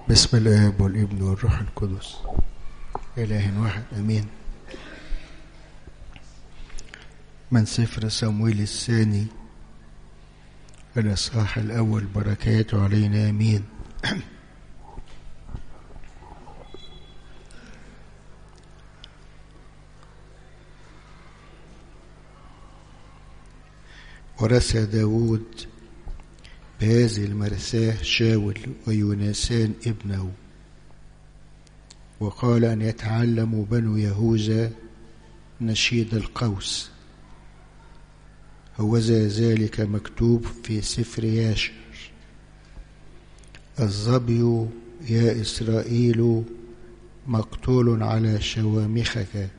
بسم الآب والابن والروح القدس إله واحد أمين من سفر صمويل الثاني الإصحاح الأول بركاته علينا أمين ورث داود بهذه المرساه شاول ويوناسان ابنه وقال أن يتعلموا بنو يهوذا نشيد القوس هوذا ذلك مكتوب في سفر ياشر الظبي يا إسرائيل مقتول على شوامخك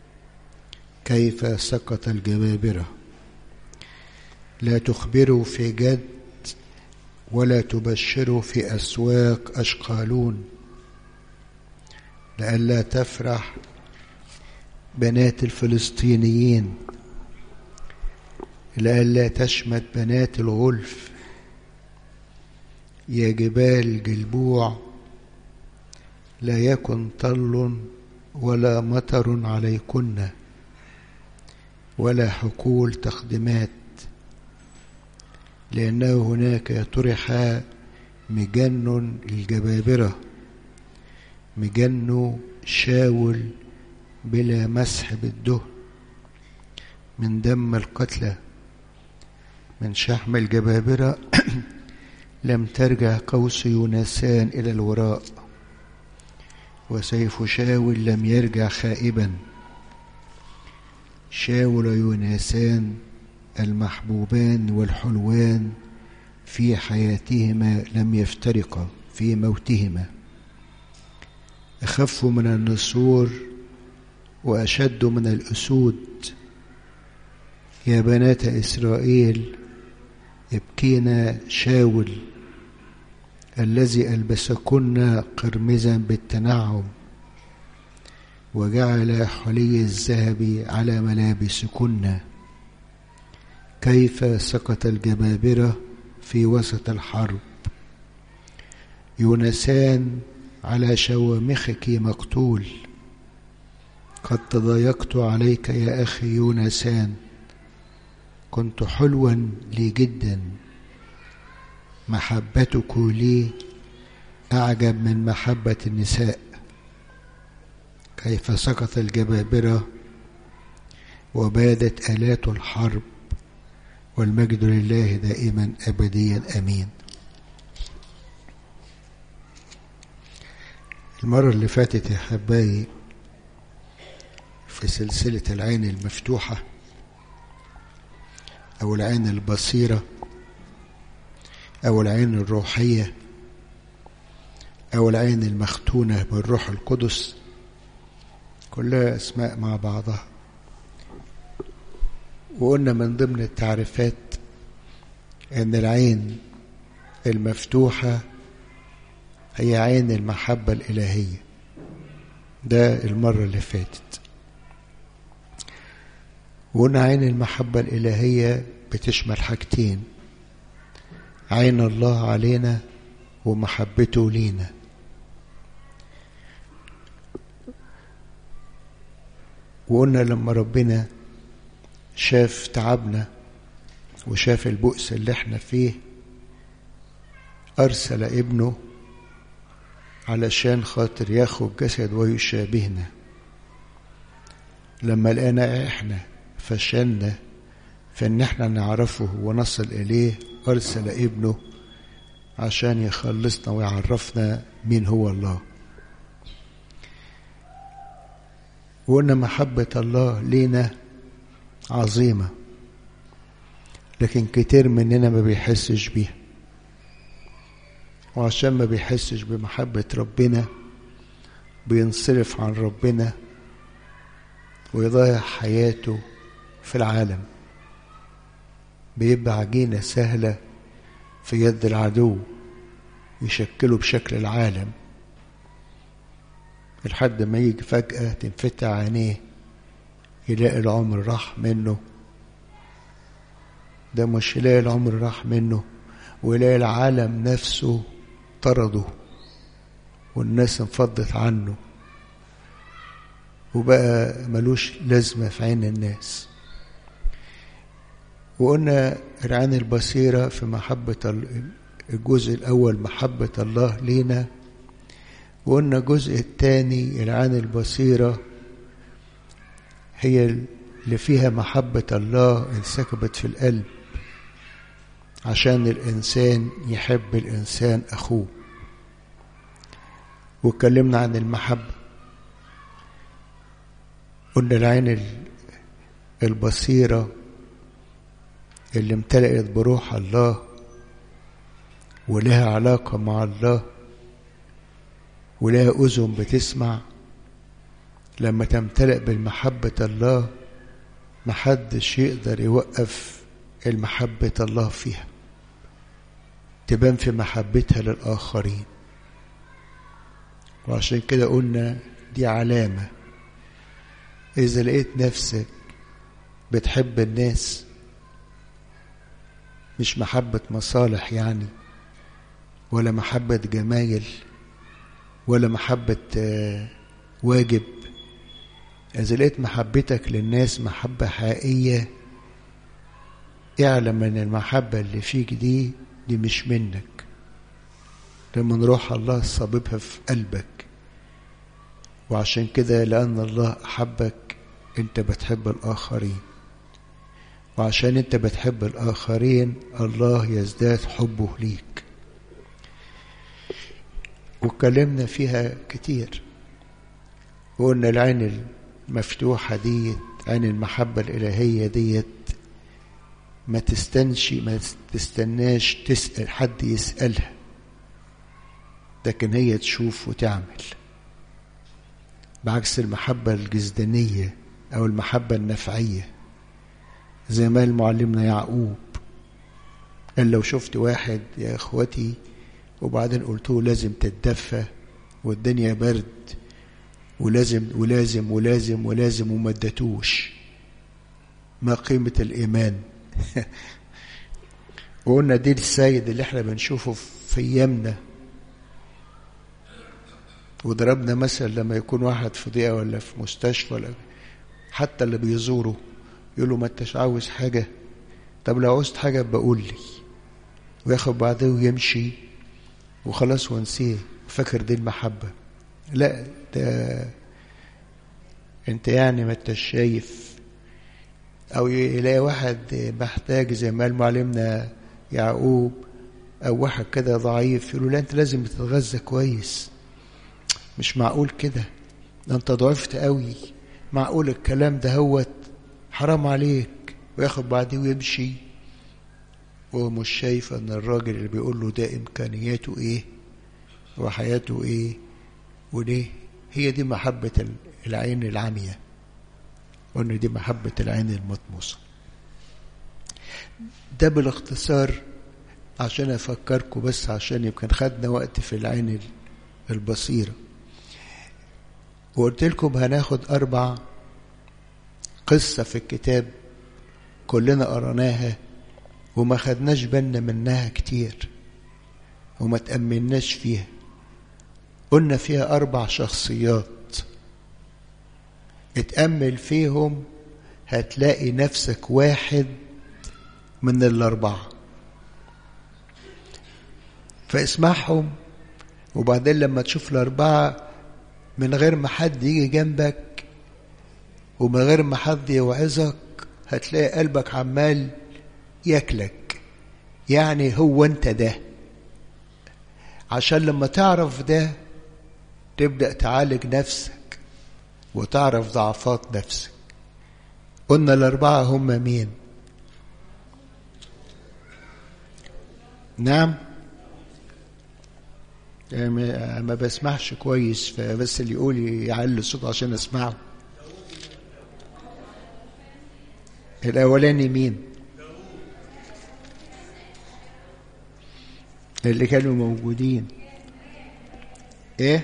كيف سقط الجبابرة لا تخبروا في جد ولا تبشروا في أسواق أشقالون لئلا تفرح بنات الفلسطينيين لئلا تشمت بنات الغلف يا جبال جلبوع لا يكن طل ولا مطر عليكن ولا حقول تخدمات لأنه هناك طرح مجن الجبابرة مجن شاول بلا مسح بالدهن من دم القتلى من شحم الجبابرة لم ترجع قوس يونسان إلى الوراء وسيف شاول لم يرجع خائبا شاول يونسان المحبوبان والحلوان في حياتهما لم يفترقا في موتهما أخف من النسور وأشد من الأسود يا بنات إسرائيل ابكينا شاول الذي ألبسكن قرمزا بالتنعم وجعل حلي الذهب على ملابسكن كيف سقط الجبابرة في وسط الحرب يونسان على شوامخك مقتول قد تضايقت عليك يا أخي يونسان كنت حلوا لي جدا محبتك لي أعجب من محبة النساء كيف سقط الجبابرة وبادت آلات الحرب والمجد لله دائما أبديا أمين المرة اللي فاتت يا حبايبي في سلسلة العين المفتوحة أو العين البصيرة أو العين الروحية أو العين المختونة بالروح القدس كلها أسماء مع بعضها وقلنا من ضمن التعريفات ان العين المفتوحة هي عين المحبة الإلهية ده المرة اللي فاتت وقلنا عين المحبة الإلهية بتشمل حاجتين عين الله علينا ومحبته لينا وقلنا لما ربنا شاف تعبنا وشاف البؤس اللي احنا فيه أرسل ابنه علشان خاطر ياخد جسد ويشابهنا لما لقينا احنا فشلنا في ان احنا نعرفه ونصل اليه ارسل ابنه عشان يخلصنا ويعرفنا مين هو الله وقلنا محبة الله لينا عظيمة لكن كتير مننا ما بيحسش بيها وعشان ما بيحسش بمحبة ربنا بينصرف عن ربنا ويضيع حياته في العالم بيبقى عجينة سهلة في يد العدو يشكله بشكل العالم لحد ما يجي فجأة تنفتح عينيه يلاقي العمر راح منه ده مش يلاقي العمر راح منه ويلاقي العالم نفسه طرده والناس انفضت عنه وبقى ملوش لازمة في عين الناس وقلنا العين البصيرة في محبة الجزء الأول محبة الله لينا وقلنا الجزء الثاني العين البصيرة هي اللي فيها محبة الله انسكبت في القلب عشان الإنسان يحب الإنسان أخوه واتكلمنا عن المحبة قلنا العين البصيرة اللي امتلأت بروح الله ولها علاقة مع الله ولها أذن بتسمع لما تمتلئ بالمحبة الله محدش يقدر يوقف المحبة الله فيها تبان في محبتها للآخرين وعشان كده قلنا دي علامة إذا لقيت نفسك بتحب الناس مش محبة مصالح يعني ولا محبة جمايل ولا محبة واجب إذا لقيت محبتك للناس محبة حقيقية اعلم ان المحبة اللي فيك دي دي مش منك ده من روح الله صاببها في قلبك وعشان كده لأن الله أحبك أنت بتحب الآخرين وعشان أنت بتحب الآخرين الله يزداد حبه ليك واتكلمنا فيها كتير وقلنا العين المفتوحة ديت عين المحبة الإلهية ديت ما تستنش ما تستناش تسأل حد يسألها لكن هي تشوف وتعمل بعكس المحبة الجزدانية أو المحبة النفعية زي ما المعلمنا يعقوب قال لو شفت واحد يا اخوتي وبعدين قلت له لازم تتدفى والدنيا برد ولازم ولازم ولازم ولازم وما ادتوش ما قيمة الإيمان وقلنا دي السيد اللي احنا بنشوفه في أيامنا وضربنا مثل لما يكون واحد في ضيقة ولا في مستشفى ولا حتى اللي بيزوره يقول له ما انتش عاوز حاجة طب لو عوزت حاجة بقول لي وياخد بعضه ويمشي وخلاص ونسيه فاكر دي المحبة لا ده انت يعني ما انتش شايف او يلاقي واحد محتاج زي ما قال معلمنا يعقوب او واحد كده ضعيف يقول له لا انت لازم تتغذى كويس مش معقول كده ده انت ضعفت قوي معقول الكلام ده هوت حرام عليك وياخد بعديه ويمشي وهو مش شايف ان الراجل اللي بيقول له ده امكانياته ايه وحياته ايه وليه هي دي محبة العين العامية وان دي محبة العين المطموسة ده بالاختصار عشان افكركم بس عشان يمكن خدنا وقت في العين البصيرة وقلت لكم هناخد أربع قصة في الكتاب كلنا قرناها وما خدناش بالنا منها كتير وما تأمناش فيها قلنا فيها أربع شخصيات اتأمل فيهم هتلاقي نفسك واحد من الأربعة فاسمعهم وبعدين لما تشوف الأربعة من غير ما حد يجي جنبك ومن غير ما حد يوعظك هتلاقي قلبك عمال ياكلك يعني هو انت ده عشان لما تعرف ده تبدأ تعالج نفسك وتعرف ضعفات نفسك قلنا الأربعة هم مين نعم ما بسمعش كويس فبس اللي يقول يعلي الصوت عشان اسمعه الاولاني مين اللي كانوا موجودين ايه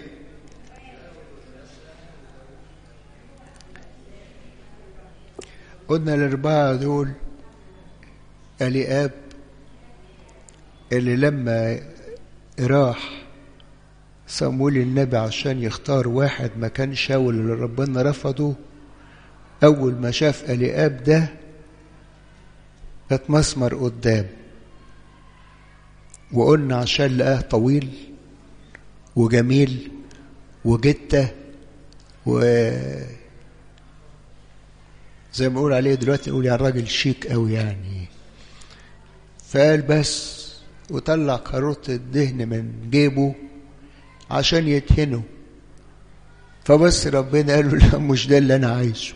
قلنا الاربعه دول الياب اللي لما راح صمويل النبي عشان يختار واحد مكان شاول اللي ربنا رفضه أول ما شاف ألياب ده اتمسمر قدام وقلنا عشان لقاه طويل وجميل وجتة و زي ما بقول عليه دلوقتي نقول يا الراجل شيك قوي يعني فقال بس وطلع كاروت الدهن من جيبه عشان يدهنه فبس ربنا قال له لا مش ده اللي انا عايزه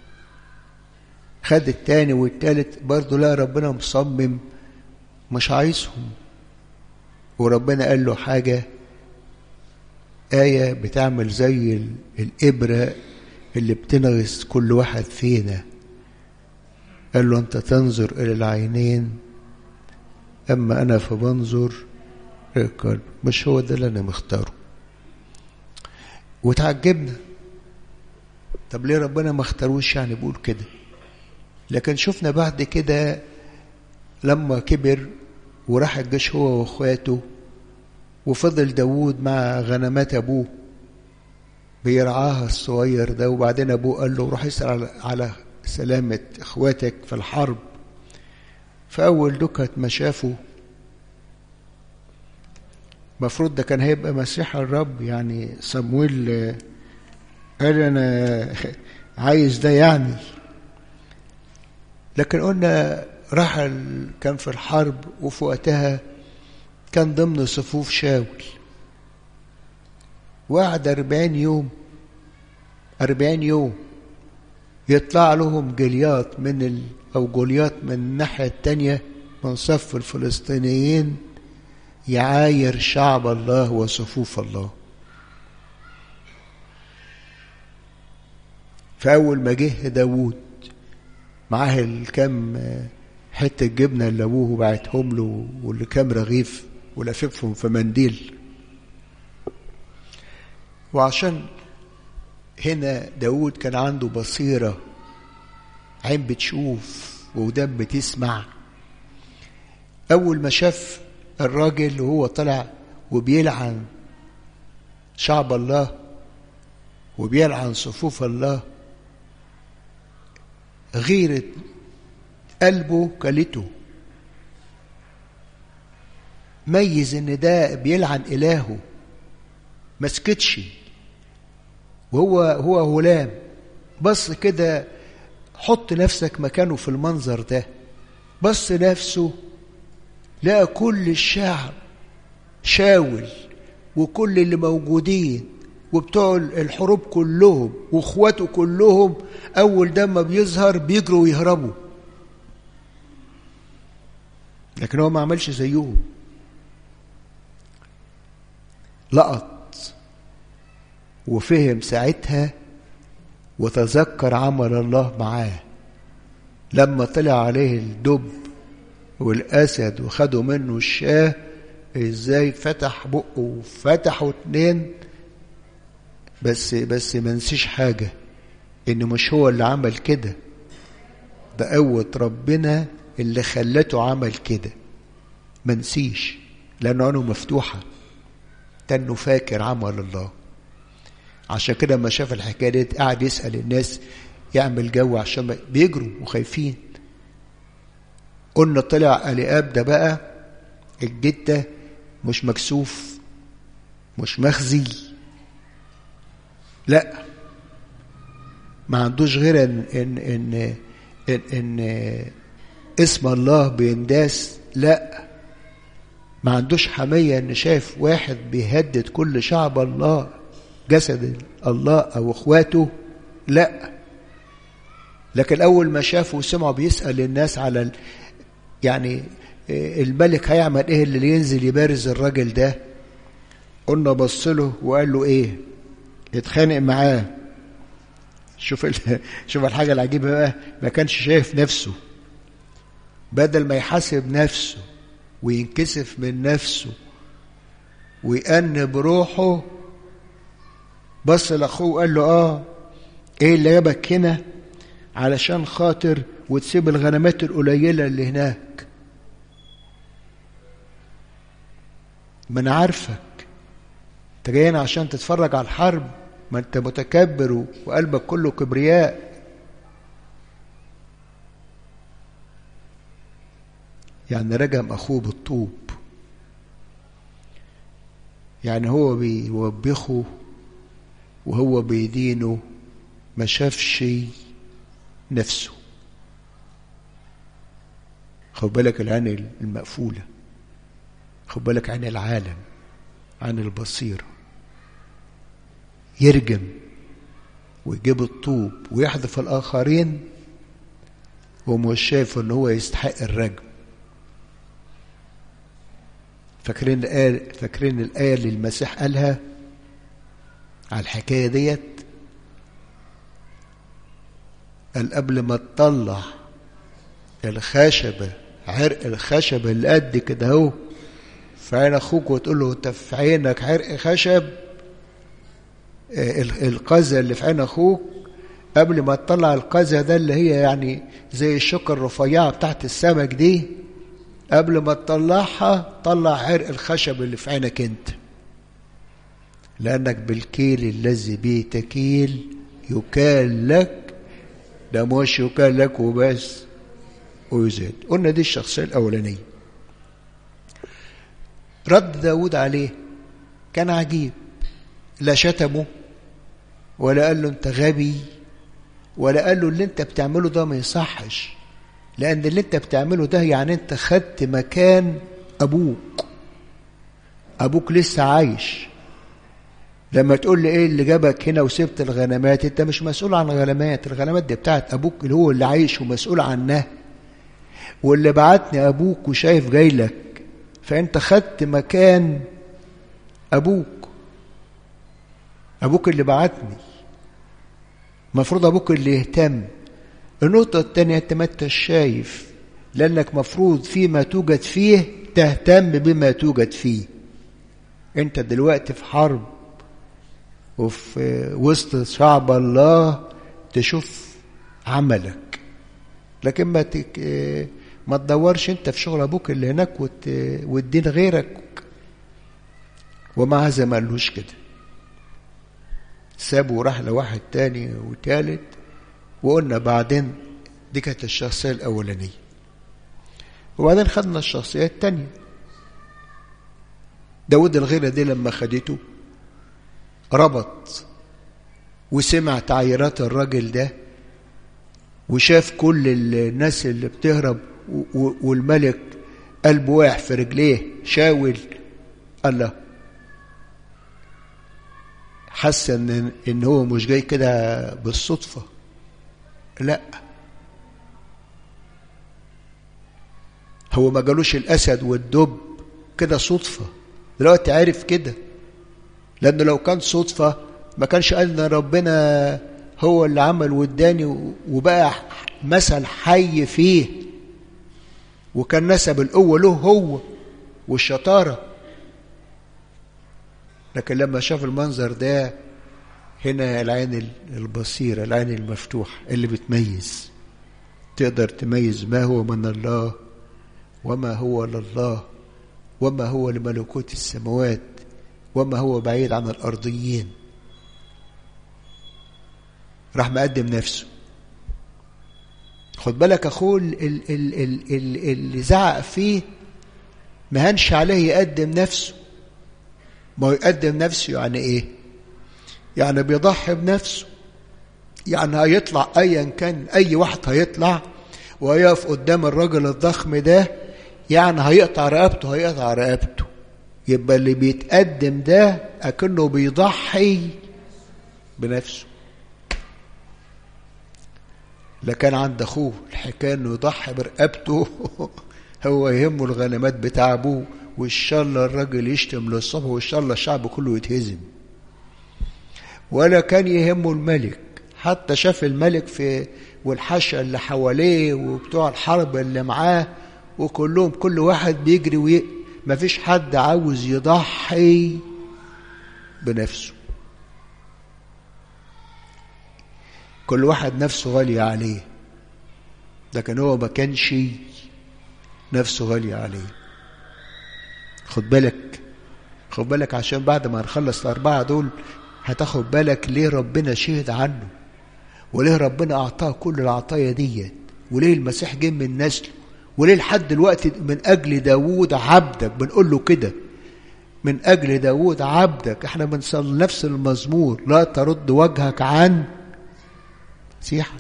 خد التاني والتالت برضه لا ربنا مصمم مش عايزهم وربنا قال له حاجة آية بتعمل زي الإبرة اللي بتنغص كل واحد فينا قال له أنت تنظر إلى العينين أما أنا فبنظر إلى القلب مش هو ده اللي أنا مختاره وتعجبنا طب ليه ربنا ما اختاروش يعني بيقول كده لكن شفنا بعد كده لما كبر وراح الجيش هو واخواته وفضل داوود مع غنمات ابوه بيرعاها الصغير ده وبعدين ابوه قال له روح اسال على, على سلامة اخواتك في الحرب فاول دكت ما شافه المفروض ده كان هيبقى مسيح الرب يعني صمويل قال انا عايز ده يعني لكن قلنا راح كان في الحرب وفي وقتها كان ضمن صفوف شاول وقعد أربعين يوم أربعين يوم يطلع لهم جليات من ال أو جوليات من الناحية التانية من صف الفلسطينيين يعاير شعب الله وصفوف الله فأول ما جه داوود معاه الكم حتة جبنة اللي أبوه بعتهم له واللي كام رغيف ولففهم في منديل وعشان هنا داود كان عنده بصيرة عين بتشوف ودان بتسمع أول ما شاف الراجل وهو طلع وبيلعن شعب الله وبيلعن صفوف الله غيرة قلبه كلته ميز ان ده بيلعن الهه ما سكتش وهو هو غلام بص كده حط نفسك مكانه في المنظر ده بص نفسه لقى كل الشعب شاول وكل اللي موجودين وبتوع الحروب كلهم واخواته كلهم اول دم بيظهر بيجروا ويهربوا لكن هو ما عملش زيهم لقط وفهم ساعتها وتذكر عمل الله معاه لما طلع عليه الدب والاسد وخدوا منه الشاه ازاي فتح بقه وفتحوا اتنين بس بس ما نسيش حاجة إن مش هو اللي عمل كده ده قوة ربنا اللي خلته عمل كده ما نسيش لأنه عينه مفتوحة تنه فاكر عمل الله عشان كده لما شاف الحكاية دي قعد يسأل الناس يعمل جو عشان بيجروا وخايفين قلنا طلع الياب ده بقى الجدة مش مكسوف مش مخزي لا ما عندوش غير ان ان ان, إن, إن اسم الله بينداس لا ما عندوش حمية ان شايف واحد بيهدد كل شعب الله جسد الله او اخواته لا لكن اول ما شافه وسمعه بيسأل الناس على ال يعني الملك هيعمل ايه اللي ينزل يبارز الراجل ده قلنا بص له وقال له ايه يتخانق معاه شوف ال... شوف الحاجه العجيبه بقى ما كانش شايف نفسه بدل ما يحاسب نفسه وينكسف من نفسه ويأنب روحه بص لاخوه وقال له اه ايه اللي جابك هنا علشان خاطر وتسيب الغنمات القليله اللي هناك ما انا عارفك انت جاي هنا عشان تتفرج على الحرب ما انت متكبر وقلبك كله كبرياء يعني رجم اخوه بالطوب يعني هو بيوبخه وهو بيدينه ما شافش نفسه خد بالك العين المقفولة خد بالك عن العالم عن البصيرة يرجم ويجيب الطوب ويحذف الآخرين ومش شايف ان هو يستحق الرجم فاكرين الآية فاكرين الآية اللي المسيح قالها على الحكاية ديت قال قبل ما تطلع الخشبة عرق الخشبة اللي قد كده اهو في عين اخوك وتقول له انت في عينك عرق خشب القذى اللي في عين اخوك قبل ما تطلع القذى ده اللي هي يعني زي الشوكة الرفيعة بتاعت السمك دي قبل ما تطلعها طلع عرق الخشب اللي في عينك انت لأنك بالكيل الذي به تكيل يكال لك ده مش يكال لك وبس ويزاد قلنا دي الشخصية الأولانية رد داود عليه كان عجيب لا شتمه ولا قال له انت غبي ولا قال له اللي انت بتعمله ده ما يصحش لأن اللي انت بتعمله ده يعني انت خدت مكان أبوك أبوك لسه عايش لما تقول لي ايه اللي جابك هنا وسبت الغنمات انت مش مسؤول عن الغنمات الغنمات دي بتاعت ابوك اللي هو اللي عايش ومسؤول عنها واللي بعتني ابوك وشايف جاي لك فانت خدت مكان ابوك ابوك اللي بعتني المفروض ابوك اللي يهتم النقطة الثانية انت ما انتش شايف لانك مفروض فيما توجد فيه تهتم بما توجد فيه انت دلوقتي في حرب وفي وسط شعب الله تشوف عملك لكن ما تك... ما تدورش انت في شغل ابوك اللي هناك وت... والدين غيرك ومع هذا ما قالوش كده سابه وراح لواحد تاني وتالت وقلنا بعدين دي كانت الشخصية الأولانية وبعدين خدنا الشخصية التانية داود الغيرة دي لما خدته ربط وسمع تعييرات الراجل ده وشاف كل الناس اللي بتهرب والملك قلبه واقع في رجليه شاول الله حس ان ان هو مش جاي كده بالصدفه لا هو ما جالوش الاسد والدب كده صدفه دلوقتي عارف كده لانه لو كان صدفه ما كانش قال ان ربنا هو اللي عمل واداني وبقى مثل حي فيه وكان نسب القوه له هو والشطاره لكن لما شاف المنظر ده هنا العين البصيرة العين المفتوحة اللي بتميز تقدر تميز ما هو من الله وما هو لله وما هو لملكوت السماوات وما هو بعيد عن الأرضيين راح مقدم نفسه خد بالك أخوه اللي زعق فيه ما هنش عليه يقدم نفسه ما هو يقدم نفسه يعني ايه يعني بيضحي بنفسه يعني هيطلع ايا كان اي واحد هيطلع ويقف قدام الراجل الضخم ده يعني هيقطع رقبته هيقطع رقبته يبقى اللي بيتقدم ده اكنه بيضحي بنفسه لكن عند اخوه الحكايه انه يضحي برقبته هو يهمه الغنمات بتاع ابوه وان شاء الله الراجل يشتم للصبح وان شاء الله الشعب كله يتهزم ولا كان يهمه الملك حتى شاف الملك في والحشا اللي حواليه وبتوع الحرب اللي معاه وكلهم كل واحد بيجري وي... ما فيش حد عاوز يضحي بنفسه كل واحد نفسه غالية عليه لكن هو ما كانش نفسه غالية عليه خد بالك خد بالك عشان بعد ما نخلص الأربعة دول هتاخد بالك ليه ربنا شهد عنه وليه ربنا أعطاه كل العطايا ديت وليه المسيح جه من نسله وليه لحد دلوقتي من أجل داوود عبدك بنقول له كده من أجل داوود عبدك احنا بنصلي نفس المزمور لا ترد وجهك عن مسيحك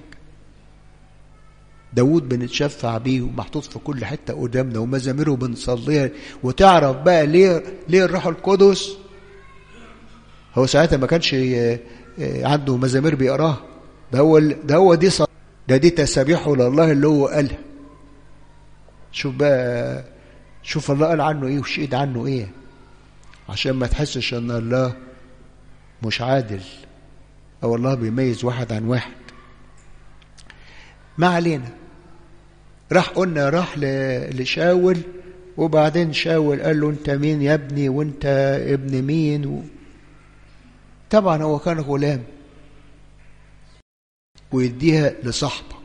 داود بنتشفع بيه ومحطوط في كل حتة قدامنا ومزاميره بنصليها وتعرف بقى ليه ليه الروح القدس هو ساعتها ما كانش عنده مزامير بيقراها ده هو ده هو دي صلاة ده دي تسابيحه لله اللي هو قالها شوف بقى شوف الله قال عنه ايه وشهد عنه ايه عشان ما تحسش ان الله مش عادل او الله بيميز واحد عن واحد ما علينا راح قلنا راح لشاول وبعدين شاول قال له انت مين يا ابني وانت ابن مين و... طبعا هو كان غلام ويديها لصاحبك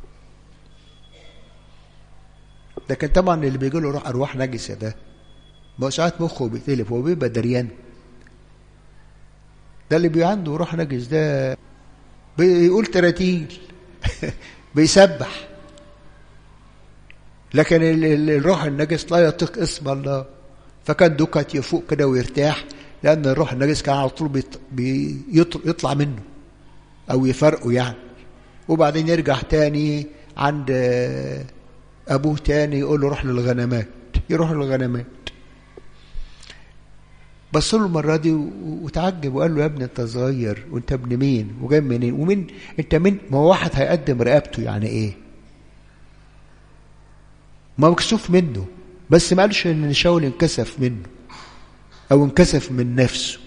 لكن طبعا اللي بيجي له روح ارواح نجسه ده ما ساعات مخه بيتقلب هو بيبقى دريان ده اللي بي عنده روح نجس ده بيقول تراتيل بيسبح لكن الروح النجس لا يطيق اسم الله فكان دوكت يفوق كده ويرتاح لأن الروح النجس كان على طول بيطلع منه أو يفرقه يعني وبعدين يرجع تاني عند أبوه تاني يقول له روح للغنمات يروح للغنمات بص له المرة دي وتعجب وقال له يا ابني أنت صغير وأنت ابن مين وجاي منين ومين أنت مين ما هو واحد هيقدم رقبته يعني إيه ما مكسوف منه بس ما قالش ان شاول انكسف منه او انكسف من نفسه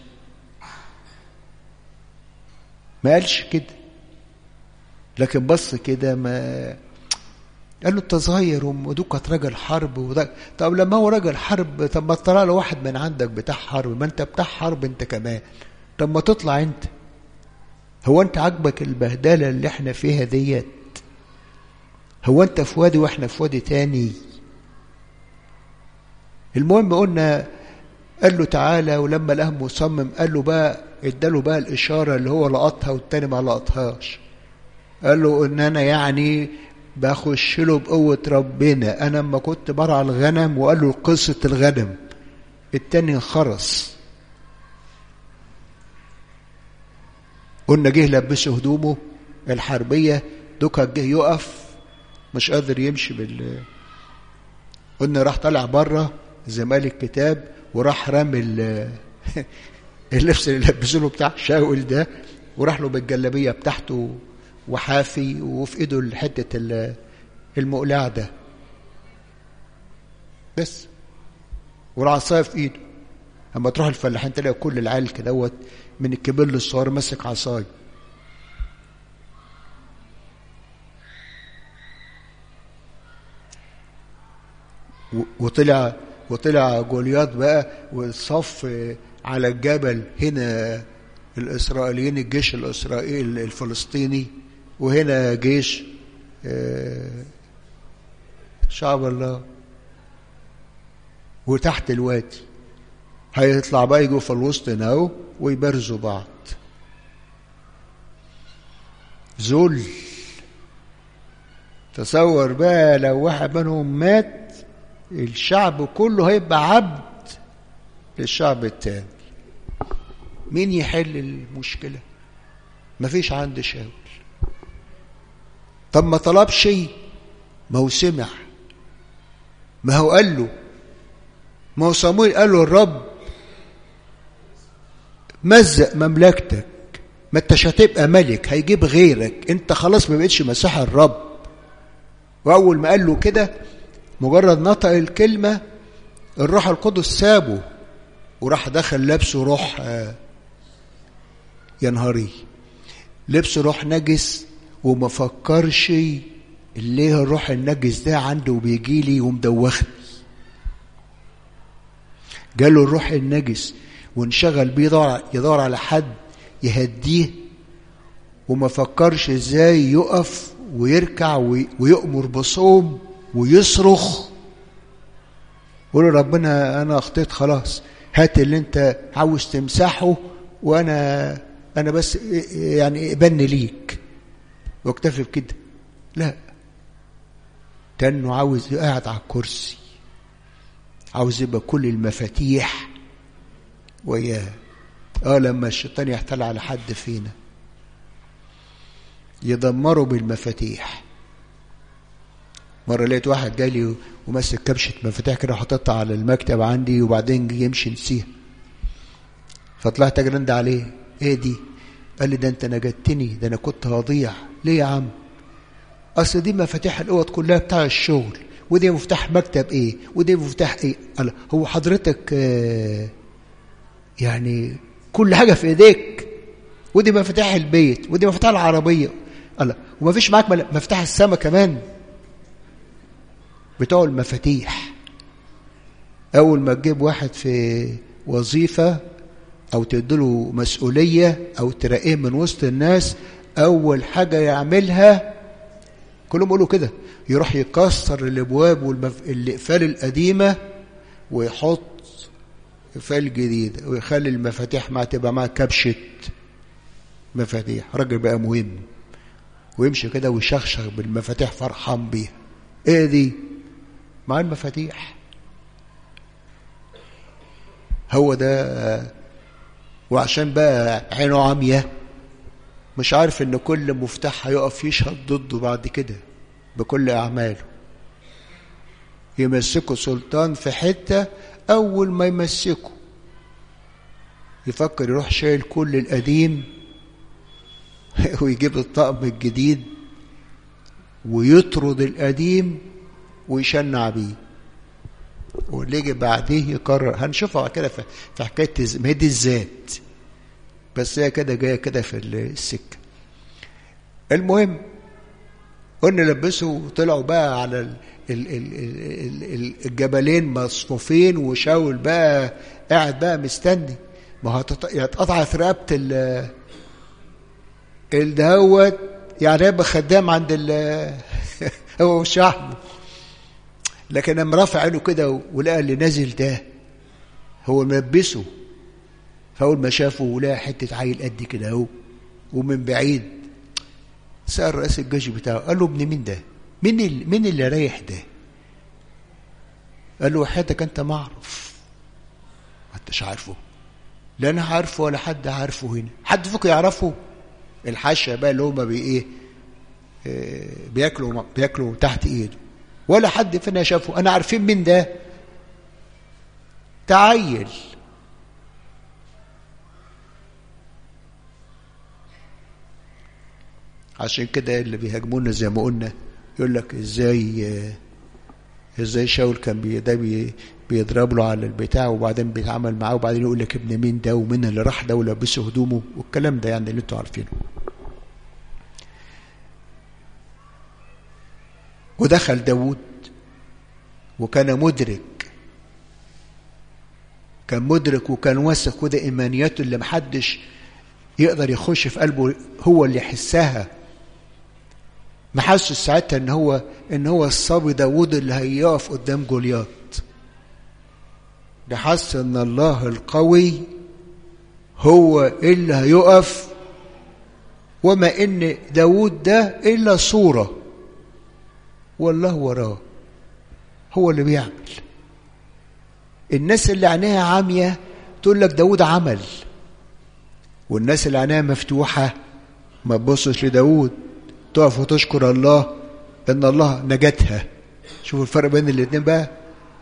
ما قالش كده لكن بص كده ما قال له انت صغير ودوكت راجل حرب وده طب لما هو راجل حرب طب ما طلع له واحد من عندك بتاع حرب ما انت بتاع حرب انت كمان طب ما تطلع انت هو انت عاجبك البهدله اللي احنا فيها ديت هو انت في وادي واحنا في وادي تاني المهم قلنا قال له تعالى ولما لقاه مصمم قال له بقى اداله بقى الاشاره اللي هو لقطها والتاني ما لقطهاش قال له ان انا يعني بخش له بقوه ربنا انا لما كنت برعى الغنم وقال له قصه الغنم التاني انخرس قلنا جه لبسه هدومه الحربيه دوكا جه يقف مش قادر يمشي بال قلنا راح طالع بره زي ما قال الكتاب وراح رامي اللبس اللي لبسه له بتاع شاول ده وراح له بالجلابيه بتاعته وحافي وفي ايده حته المقلاع ده بس والعصايه في ايده اما تروح الفلاحين تلاقي كل العيال كدهوت من الكبير للصغير ماسك عصايه وطلع وطلع جولياط بقى والصف على الجبل هنا الإسرائيليين الجيش الإسرائيلي الفلسطيني وهنا جيش شعب الله وتحت الوادي هيطلع بقى يجوا في الوسط ناو ويبرزوا بعض ذل تصور بقى لو واحد منهم مات الشعب كله هيبقى عبد للشعب التاني مين يحل المشكلة مفيش عند شاول طب ما طلب شيء ما هو سمع ما هو قال له ما هو صمويل قال له الرب مزق مملكتك ما انتش هتبقى ملك هيجيب غيرك انت خلاص ما بقتش مسيح الرب واول ما قال له كده مجرد نطق الكلمة الروح القدس سابه وراح دخل لابسه روح يا نهاري لبسه روح نجس وما فكرش ليه الروح النجس ده عنده وبيجي لي ومدوخني جاله الروح النجس وانشغل بيه يدور, يدور على حد يهديه وما فكرش ازاي يقف ويركع ويؤمر بصوم ويصرخ يقول ربنا انا اخطيت خلاص هات اللي انت عاوز تمسحه وانا انا بس يعني ابني ليك واكتفي بكده لا كانه عاوز قاعد على الكرسي عاوز يبقى كل المفاتيح وياه اه لما الشيطان يحتل على حد فينا يدمره بالمفاتيح مرة لقيت واحد جاي لي وماسك كبشة مفاتيح كده وحاططها على المكتب عندي وبعدين جه يمشي نسيها فطلعت اجرند عليه ايه دي قال لي ده انت نجدتني ده انا كنت هضيع ليه يا عم اصل دي مفاتيح الاوض كلها بتاع الشغل ودي مفتاح مكتب ايه ودي مفتاح ايه قال هو حضرتك آه يعني كل حاجه في ايديك ودي مفاتيح البيت ودي مفاتيح العربيه قال وما فيش معاك مفتاح السما كمان بتوع المفاتيح اول ما تجيب واحد في وظيفه او تديله مسؤوليه او ترقيه من وسط الناس اول حاجه يعملها كلهم يقولوا كده يروح يكسر الابواب والاقفال القديمه ويحط اقفال جديده ويخلي المفاتيح ما تبقى معاه كبشه مفاتيح راجل بقى مهم ويمشي كده ويشخشخ بالمفاتيح فرحان بيها ايه دي مع المفاتيح هو ده وعشان بقى عينه عاميه مش عارف ان كل مفتاح هيقف يشهد ضده بعد كده بكل اعماله يمسكوا سلطان في حته اول ما يمسكوا يفكر يروح شايل كل القديم ويجيب الطقم الجديد ويطرد القديم ويشنع بيه واللي يجي بعديه يقرر هنشوفها كده في حكايه ما هي دي الذات بس هي كده جايه كده في السكه المهم قلنا لبسوا وطلعوا بقى على الجبلين مصفوفين وشاول بقى قاعد بقى مستني ما هو اتقطعت رقبه ال الدهوت يعني يبقى خدام عند ال هو وشحمه لكن لما رفع عينه كده ولقى اللي نازل ده هو ملبسه فاول ما شافه ولقى حته عيل قد كده اهو ومن بعيد سال رئيس الجيش بتاعه قال له ابن مين ده؟ مين اللي مين اللي رايح ده؟ قال له وحياتك انت ما اعرف ما انتش عارفه لا انا عارفه ولا حد عارفه هنا حد فيكم يعرفه الحشه بقى اللي هم بي ايه بياكلوا بياكلوا تحت ايده ولا حد فينا شافه انا عارفين مين ده تعيل عشان كده اللي بيهاجمونا زي ما قلنا يقول لك ازاي ازاي شاول كان بي ده بي بيضرب له على البتاع وبعدين بيتعامل معاه وبعدين يقول لك ابن مين ده ومين اللي راح ده ولبسه هدومه والكلام ده يعني اللي انتوا عارفينه ودخل داود وكان مدرك كان مدرك وكان واثق وده ايمانياته اللي محدش يقدر يخش في قلبه هو اللي يحسها ما حسش ساعتها ان هو ان هو الصبي داوود اللي هيقف قدام جولياط ده حس ان الله القوي هو اللي هيقف وما ان داوود ده الا صوره والله وراه هو اللي بيعمل الناس اللي عينيها عاميه تقول لك داوود عمل والناس اللي عينيها مفتوحه ما تبصش لداوود تقف وتشكر الله ان الله نجتها شوفوا الفرق بين الاثنين بقى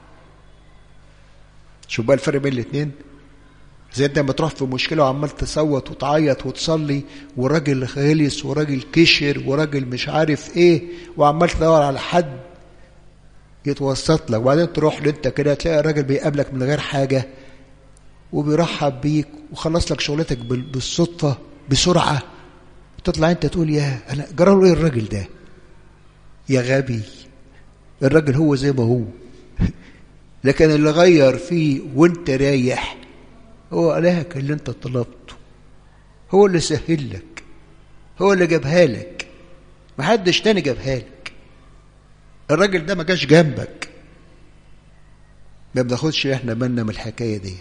شوف بقى الفرق بين الاثنين زي انت لما تروح في مشكله وعمال تصوت وتعيط وتصلي وراجل غلس وراجل كشر وراجل مش عارف ايه وعمال تدور على حد يتوسط لك وبعدين تروح له انت كده تلاقي الراجل بيقابلك من غير حاجه وبيرحب بيك وخلص لك شغلتك بالصدفه بسرعه تطلع انت تقول يا انا جرى له ايه الراجل ده يا غبي الراجل هو زي ما هو لكن اللي غير فيه وانت رايح هو إلهك اللي انت طلبته هو اللي سهل لك هو اللي جابها لك محدش تاني جابها لك الراجل ده ما جاش جنبك ما بناخدش احنا بالنا من الحكايه ديت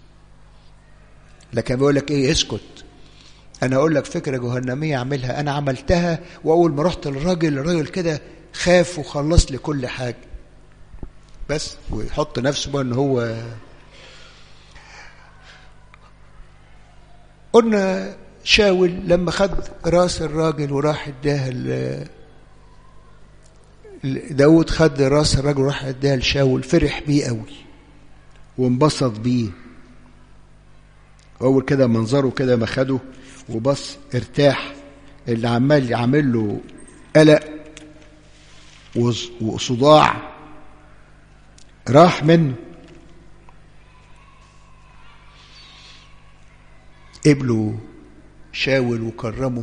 لكن بيقول لك ايه اسكت انا اقول لك فكره جهنميه اعملها انا عملتها واول ما رحت للراجل الراجل كده خاف وخلص لي كل حاجه بس ويحط نفسه بقى ان هو قلنا شاول لما خد راس الراجل وراح اداها داود خد راس الراجل وراح اداها لشاول فرح بيه قوي وانبسط بيه اول كده منظره كده ما خده وبص ارتاح اللي عمال يعمل له قلق وصداع راح منه قبله شاول وكرمه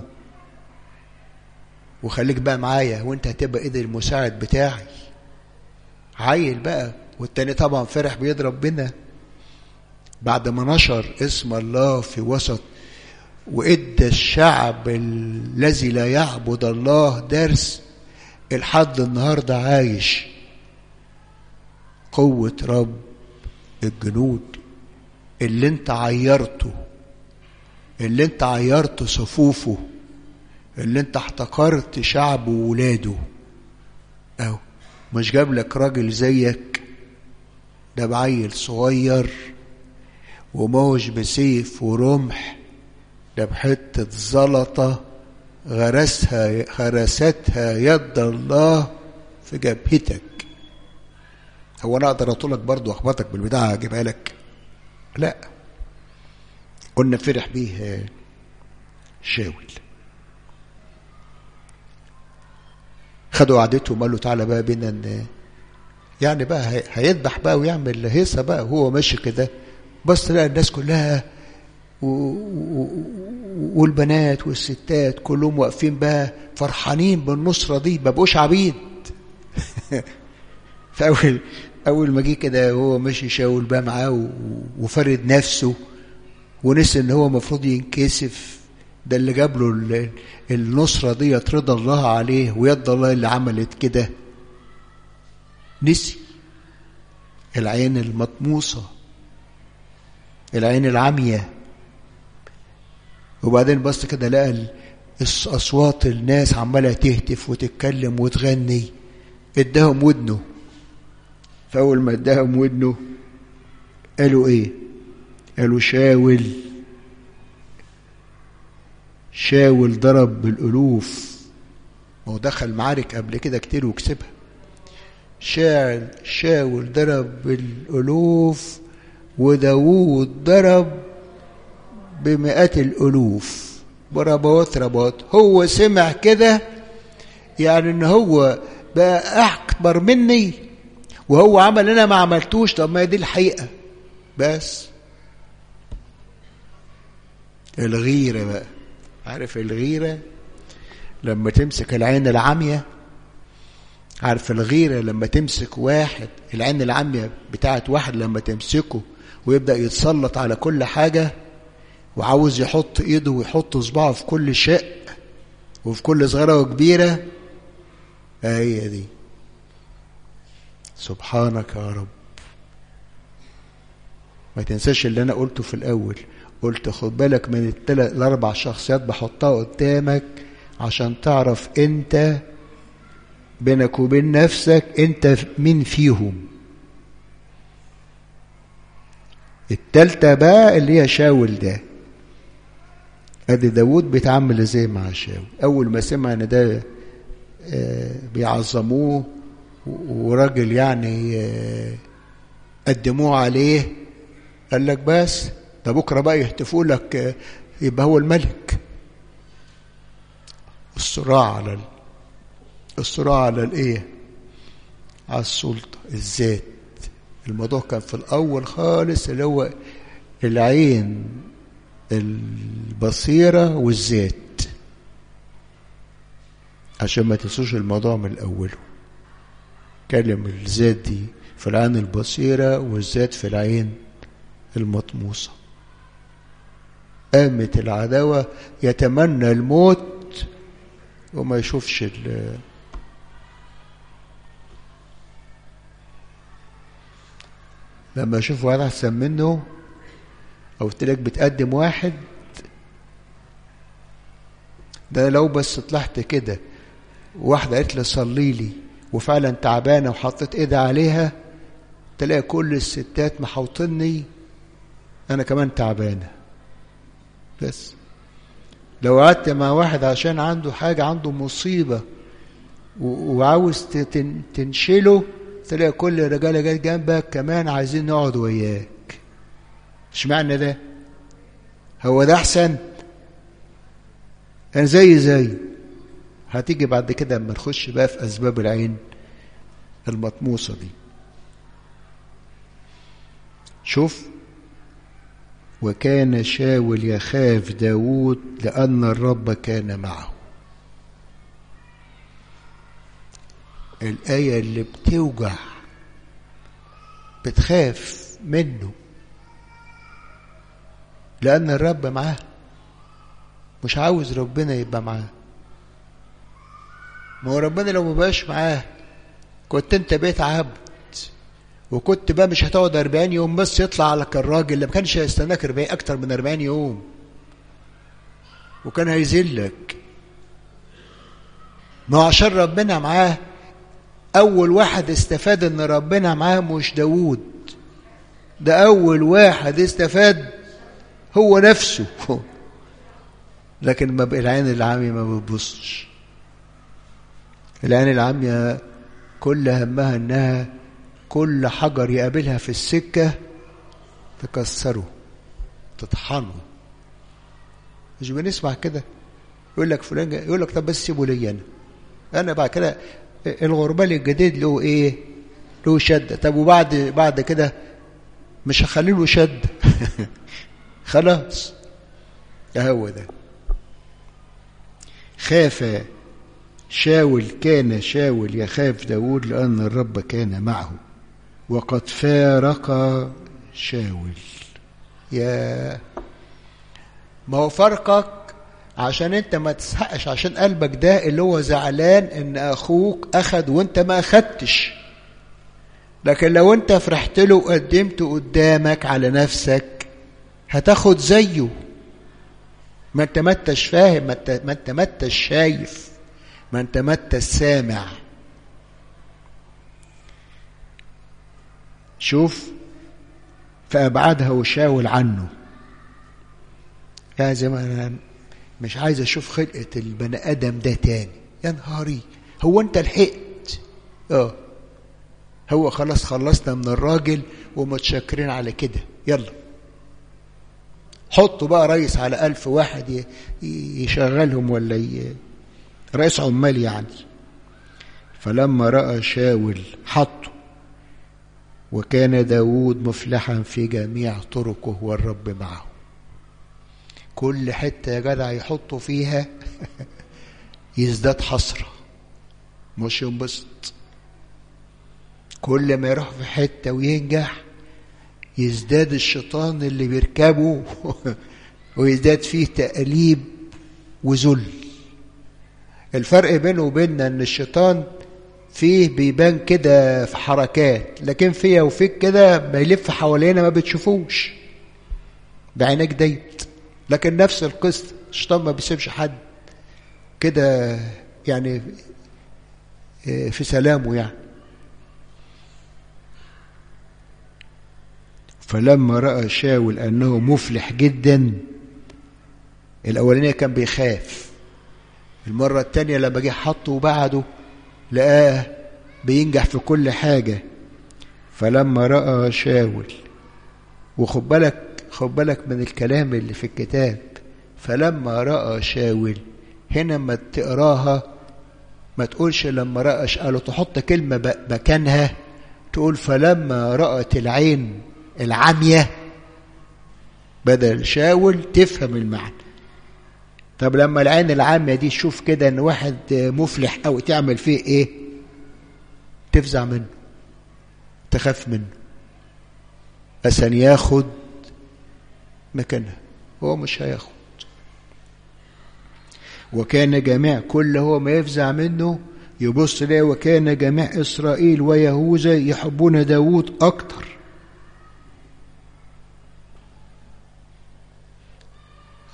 وخليك بقى معايا وانت هتبقى ايد المساعد بتاعي عيل بقى والتاني طبعا فرح بيضرب بينا بعد ما نشر اسم الله في وسط وادى الشعب الذي لا يعبد الله درس الحد النهارده عايش قوة رب الجنود اللي انت عيرته اللي انت عيرت صفوفه اللي انت احتقرت شعبه وولاده اهو مش جاب لك راجل زيك ده بعيل صغير وموج بسيف ورمح ده بحتة زلطة غرسها غرستها يد الله في جبهتك هو انا اقدر اطولك برضو اخبطك بالبداعة اجيبها لك لا قلنا فرح بيه شاول خدوا قعدته وقال له تعالى بقى بينا ان يعني بقى هيذبح بقى ويعمل هيصه بقى وهو ماشي كده بس لقى الناس كلها و... و... والبنات والستات كلهم واقفين بقى فرحانين بالنصرة دي ما بقوش عبيد فأول أول ما جه كده هو ماشي شاول بقى معاه و... وفرد نفسه ونسي إن هو المفروض ينكسف ده اللي جاب له النصرة دي رضا الله عليه ويد الله اللي عملت كده نسي العين المطموسة العين العمية وبعدين بص كده لقى اصوات الناس عماله تهتف وتتكلم وتغني اداهم ودنه فاول ما اداهم ودنه قالوا ايه قالوا شاول شاول ضرب بالالوف هو دخل معارك قبل كده كتير وكسبها شاول شاول ضرب بالالوف وداوود ضرب بمئات الالوف بربوات رباط هو سمع كده يعني ان هو بقى اكبر مني وهو عمل انا ما عملتوش طب ما دي الحقيقه بس الغيره بقى عارف الغيره لما تمسك العين العاميه عارف الغيره لما تمسك واحد العين العاميه بتاعت واحد لما تمسكه ويبدا يتسلط على كل حاجه وعاوز يحط ايده ويحط صباعه في كل شيء وفي كل صغيره وكبيره هي دي سبحانك يا رب ما تنساش اللي انا قلته في الاول قلت خد بالك من الثلاث الاربع شخصيات بحطها قدامك عشان تعرف انت بينك وبين نفسك انت مين فيهم التالتة بقى اللي هي شاول ده ادي داود بيتعامل ازاي مع شاول اول ما سمع ان ده بيعظموه وراجل يعني قدموه عليه قال لك بس ده بكره بقى يهتفوا لك يبقى هو الملك الصراع على الصراع على الايه على السلطه الذات الموضوع كان في الاول خالص اللي هو العين البصيره والذات عشان ما تنسوش الموضوع من اوله كلم الذات دي في العين البصيره والذات في العين المطموسه قامت العداوه يتمنى الموت وما يشوفش ال لما اشوف واحد احسن منه او قلت لك بتقدم واحد ده لو بس طلعت كده واحدة قالت لي صلي لي وفعلا تعبانة وحطيت ايدي عليها تلاقي كل الستات محوطني انا كمان تعبانة بس لو قعدت مع واحد عشان عنده حاجة عنده مصيبة وعاوز تنشله تلاقي كل الرجاله جاي جنبك كمان عايزين نقعد وياك اشمعنى ده هو ده احسن انا زي زي هتيجي بعد كده اما نخش بقى في اسباب العين المطموسه دي شوف وكان شاول يخاف داود لأن الرب كان معه الآية اللي بتوجع بتخاف منه لأن الرب معاه مش عاوز ربنا يبقى معاه ما هو ربنا لو مبقاش معاه كنت انت بيت عبد وكنت بقى مش هتقعد 40 يوم بس يطلع لك الراجل اللي ما كانش هيستناك 40 اكتر من 40 يوم وكان هيذلك ما هو عشان ربنا معاه أول واحد استفاد إن ربنا معاه مش داوود ده أول واحد استفاد هو نفسه لكن ما العين العامية ما بتبصش العين العامية كل همها إنها كل حجر يقابلها في السكة تكسره تطحنه مش بنسمع كده يقول لك فلان يقول لك طب بس سيبه لي انا انا بعد كده الغربال الجديد له ايه له شدة طب وبعد بعد كده مش هخلي له شدة خلاص هو ده خاف شاول كان شاول يخاف داود لأن الرب كان معه وقد فارق شاول يا ما هو فرقك عشان انت ما تسحقش عشان قلبك ده اللي هو زعلان ان اخوك اخد وانت ما اخدتش لكن لو انت فرحت له وقدمته قدامك على نفسك هتاخد زيه ما انت ما انتش فاهم ما انت ما انت ما انتش شايف ما انت ما انتش سامع شوف فابعدها وشاول عنه يا زمان مش عايز اشوف خلقه البني ادم ده تاني يا نهاري هو انت لحقت اه هو خلاص خلصنا من الراجل ومتشكرين على كده يلا حطوا بقى رئيس على ألف واحد يشغلهم ولا ي... رئيس عمال يعني فلما رأى شاول حطه وكان داود مفلحا في جميع طرقه والرب معه كل حتة يا جدع يحطوا فيها يزداد حسرة مش ينبسط كل ما يروح في حتة وينجح يزداد الشيطان اللي بيركبه ويزداد فيه تأليب وذل الفرق بينه وبيننا ان الشيطان فيه بيبان كده في حركات لكن فيا وفيك كده ما يلف حوالينا ما بتشوفوش بعينك ديت لكن نفس القصة الشيطان ما بيسيبش حد كده يعني في سلامه يعني فلما رأى شاول أنه مفلح جدا الأولانية كان بيخاف المرة التانية لما جه حطه وبعده لقاه بينجح في كل حاجة فلما رأى شاول وخد بالك خد بالك من الكلام اللي في الكتاب فلما رأى شاول هنا ما تقراها ما تقولش لما رأى قالوا تحط كلمة مكانها تقول فلما رأت العين العمية بدل شاول تفهم المعنى طب لما العين العامية دي تشوف كده ان واحد مفلح او تعمل فيه ايه تفزع منه تخاف منه عشان ياخد مكانها هو مش هياخد وكان جميع كل هو ما يفزع منه يبص ليه وكان جميع إسرائيل ويهوذا يحبون داود أكتر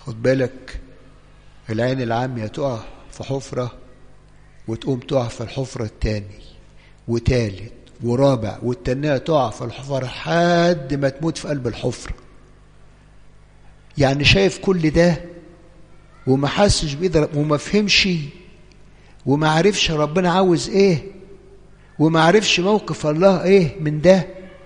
خد بالك العين العامية تقع في حفرة وتقوم تقع في الحفرة التاني وتالت ورابع والتانية تقع في الحفرة لحد ما تموت في قلب الحفرة يعني شايف كل ده وما حسش بإيد وما فهمش وما عرفش ربنا عاوز ايه وما عرفش موقف الله ايه من ده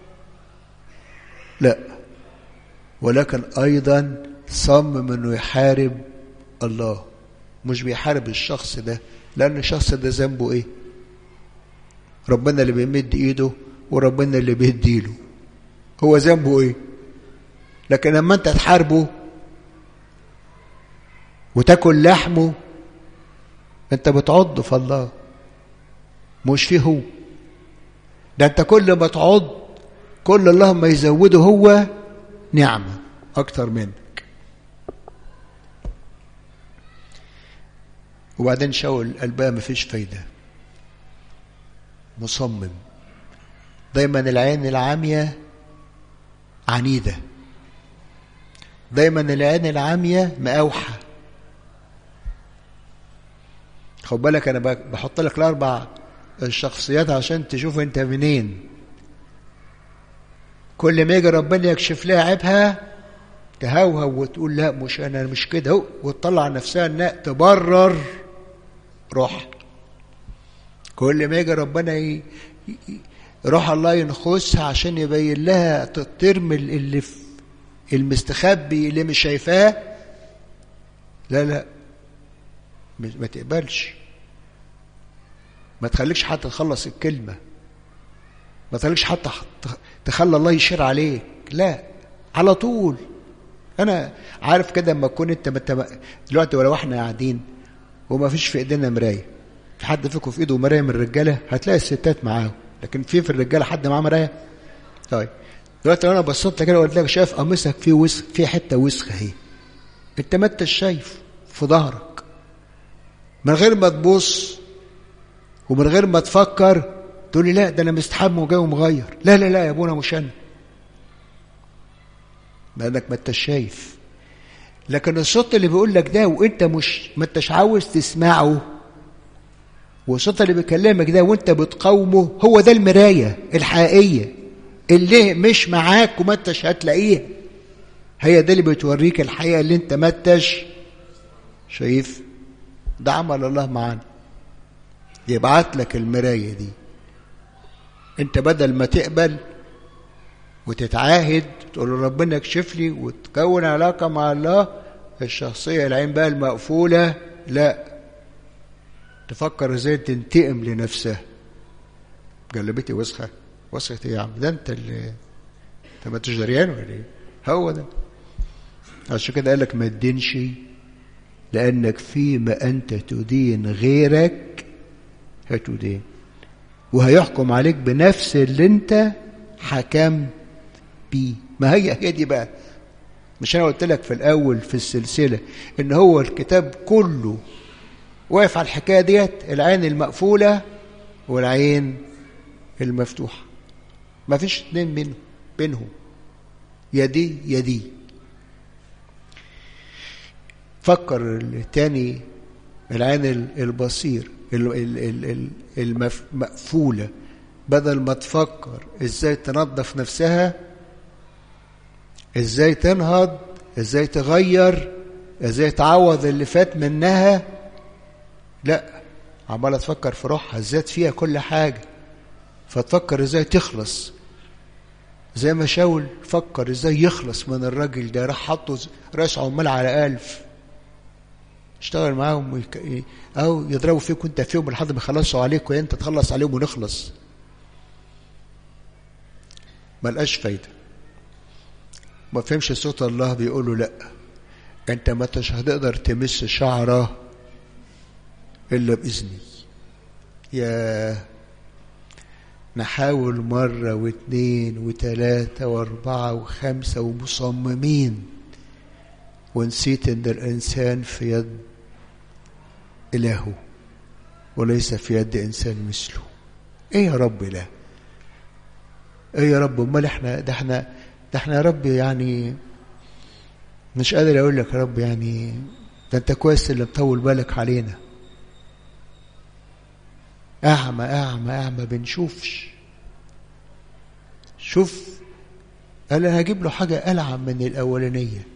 لا ولكن ايضا صمم انه يحارب الله مش بيحارب الشخص ده لان الشخص ده ذنبه ايه ربنا اللي بيمد ايده وربنا اللي بيديله هو ذنبه ايه لكن لما انت تحاربه وتاكل لحمه انت بتعض في الله مش فيه هو ده انت كل ما تعض كل الله ما يزوده هو نعمة أكتر منك وبعدين شاول قلبها ما فيش فايدة مصمم دايما العين العامية عنيدة دايما العين العامية مقاوحة خد بالك أنا بحط لك الأربع الشخصيات عشان تشوف أنت منين كل ما يجي ربنا يكشف لها عيبها تهوهو وتقول لا مش انا مش كده اهو وتطلع نفسها انها تبرر روح كل ما يجي ربنا ي... روح الله ينخسها عشان يبين لها ترمي اللي في المستخبي اللي مش شايفاه لا لا ما تقبلش ما تخليكش حتى تخلص الكلمه ما تخليكش حتى تخلى الله يشير عليك لا على طول انا عارف كده اما تكون انت مت... دلوقتي ولو احنا قاعدين وما فيش في ايدينا مرايه في حد فيكم في ايده مرايه من الرجاله هتلاقي الستات معاهم لكن في في الرجاله حد معاه مرايه طيب دلوقتي لو انا بصيت كده وقلت لك شايف قميصك فيه وسخ في حته وسخه اهي انت ما انتش شايف في ظهرك من غير ما تبص ومن غير ما تفكر تقول لي لا ده انا مستحمى وجاي ومغير لا لا لا يا ابونا مش انا لانك ما انتش شايف لكن الصوت اللي بيقول لك ده وانت مش ما انتش عاوز تسمعه والصوت اللي بيكلمك ده وانت بتقاومه هو ده المرايه الحقيقيه اللي مش معاك وما انتش هتلاقيها هي ده اللي بتوريك الحقيقه اللي انت ما انتش شايف ده عمل الله معانا يبعت لك المرايه دي انت بدل ما تقبل وتتعاهد تقول له ربنا اكشف لي وتكون علاقة مع الله الشخصية العين بقى المقفولة لا تفكر ازاي تنتقم لنفسها جلبتي وسخة وسخة ايه يا عم ده انت اللي انت ما تجريان ولا ايه هو ده عشان كده قال لك ما تدينش لانك فيما انت تدين غيرك هتدين وهيحكم عليك بنفس اللي انت حكمت بيه ما هي هي دي بقى مش انا قلت لك في الاول في السلسله ان هو الكتاب كله واقف على الحكايه ديت العين المقفوله والعين المفتوحه ما فيش اتنين منهم بينهم يا دي يا دي فكر التاني العين البصير المقفولة بدل ما تفكر ازاي تنظف نفسها ازاي تنهض ازاي تغير ازاي تعوض اللي فات منها لا عمالة تفكر في روحها ازاي فيها كل حاجة فتفكر ازاي تخلص زي ما شاول فكر ازاي يخلص من الراجل ده راح حطه راس عمال على ألف اشتغل معاهم ويك... او يضربوا فيك وانت فيهم لحد ما يخلصوا عليك وانت تخلص عليهم ونخلص ملقاش فايده ما فهمش صوت الله بيقول له لا انت ما انتش هتقدر تمس شعره الا باذني يا نحاول مرة واثنين وثلاثة واربعة وخمسة ومصممين ونسيت ان الانسان في يد إلهه وليس في يد إنسان مثله إيه يا رب ده إيه يا رب أمال إحنا ده إحنا ده إحنا يا رب يعني مش قادر اقول لك يا رب يعني ده انت كويس اللي مطول بالك علينا اعمى اعمى اعمى بنشوفش شوف قال انا هجيب له حاجه العب من الاولانيه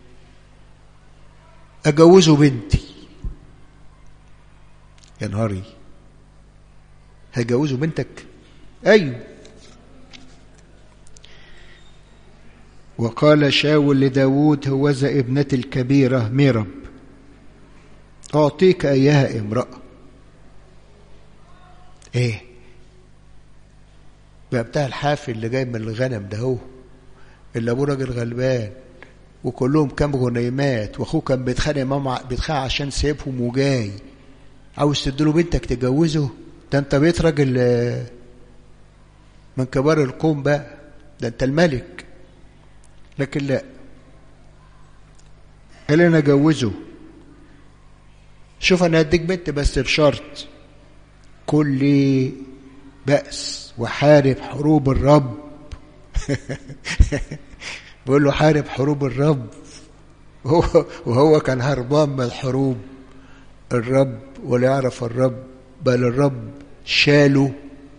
اجوزه بنتي يا نهاري هجوزه بنتك ايوه وقال شاول لداود هوذا ابنتي الكبيرة ميرب أعطيك إياها امرأة إيه بقى بتاع الحافل اللي جاي من الغنم ده هو اللي أبوه راجل غلبان وكلهم كام غنيمات وأخوه كان بيتخانق معاه بيتخانق عشان سايبهم وجاي عاوز تديله بنتك تجوزه ده أنت بقيت راجل من كبار القوم بقى ده أنت الملك لكن لا قال انا اجوزه شوف انا هديك بنت بس بشرط كل بأس وحارب حروب الرب بيقول له حارب حروب الرب وهو, وهو كان هربان من حروب الرب ولا يعرف الرب بل الرب شاله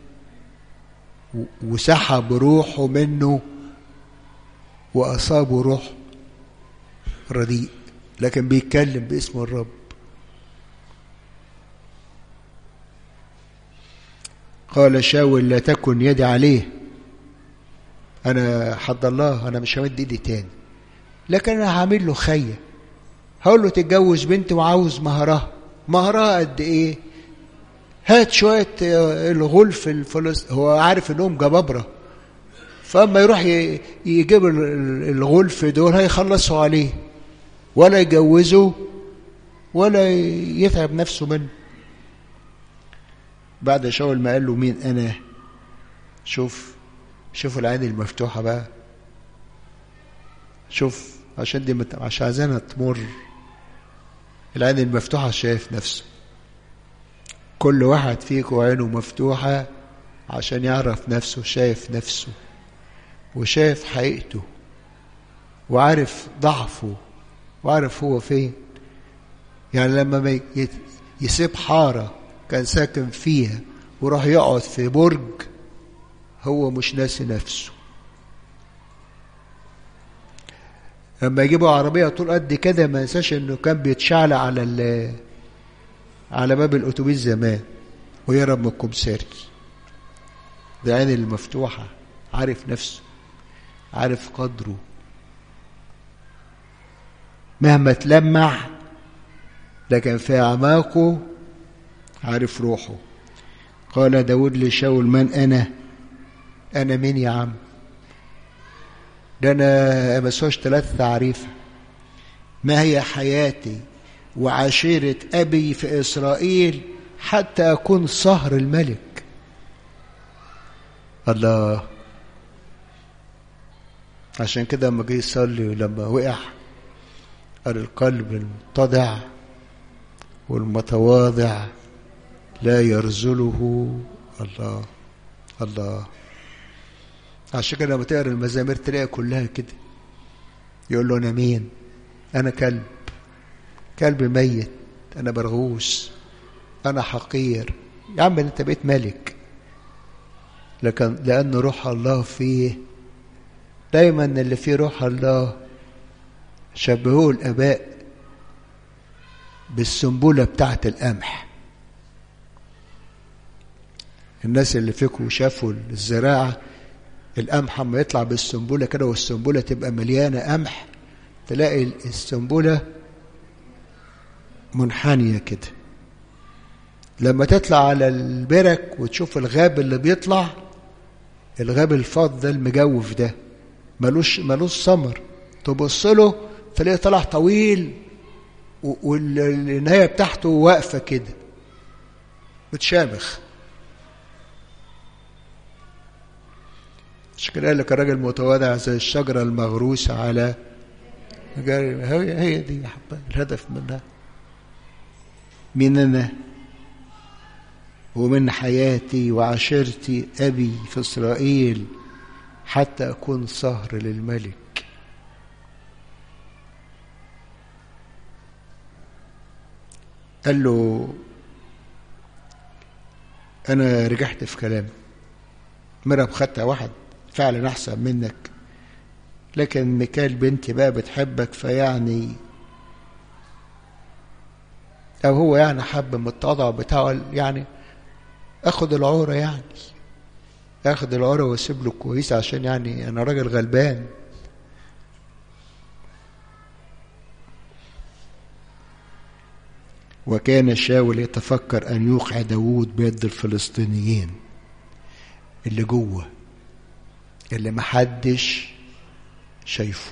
وسحب روحه منه وأصابه روح رديء لكن بيتكلم باسم الرب قال شاول لا تكن يدي عليه أنا حد الله أنا مش همد إيدي تاني لكن أنا هعمل له خية هقول له تتجوز بنتي وعاوز مهرها مهرها قد إيه هات شوية الغلف الفلس هو عارف إنهم جبابرة فاما يروح يجيب الغلف دول هيخلصوا عليه ولا يجوزه ولا يتعب نفسه منه بعد شاول ما قال له مين انا شوف شوف العين المفتوحة بقى شوف عشان دي مت... عشان عايزينها تمر العين المفتوحة شايف نفسه كل واحد فيكم عينه مفتوحة عشان يعرف نفسه شايف نفسه وشايف حقيقته وعارف ضعفه وعارف هو فين يعني لما يسيب حارة كان ساكن فيها وراح يقعد في برج هو مش ناسي نفسه لما يجيبوا عربية طول قد كده ما ينساش انه كان بيتشعلق على على باب الاتوبيس زمان ويهرب من الكمساري ده عين المفتوحة عارف نفسه عارف قدره مهما تلمع لكن في أعماقه عارف روحه قال داود لشاول من أنا أنا مين يا عم ده أنا مسوش ثلاث تعريف ما هي حياتي وعشيرة أبي في إسرائيل حتى أكون صهر الملك الله عشان كده لما جه يصلي ولما وقع قال القلب المتضع والمتواضع لا يرزله الله الله عشان كده لما تقرا المزامير تلاقي كلها كده يقول له انا مين انا كلب كلب ميت انا برغوث انا حقير يا عم انت بقيت ملك لكن لان روح الله فيه دايما اللي فيه روح الله شبهوه الاباء بالسنبله بتاعت القمح الناس اللي فيكم شافوا الزراعه القمح اما يطلع بالسنبله كده والسنبله تبقى مليانه قمح تلاقي السنبله منحنيه كده لما تطلع على البرك وتشوف الغاب اللي بيطلع الغاب الفاض ده المجوف ده ملوش ملوش ثمر تبص له تلاقيه طلع طويل والنهايه بتاعته واقفه كده متشامخ عشان كده قال لك الراجل متواضع زي الشجره المغروسه على هي هي دي يا حبايبي الهدف منها من انا ومن حياتي وعشيرتي ابي في اسرائيل حتى اكون صهر للملك قال له انا رجعت في كلامي مرب خدت واحد فعلا احسن منك لكن ميكال بنتي بقى بتحبك فيعني او هو يعني حب من التواضع بتاعه يعني اخد العوره يعني اخد العوره واسيب له كويس عشان يعني انا راجل غلبان وكان شاول يتفكر ان يوقع داوود بيد الفلسطينيين اللي جوه اللي محدش شايفه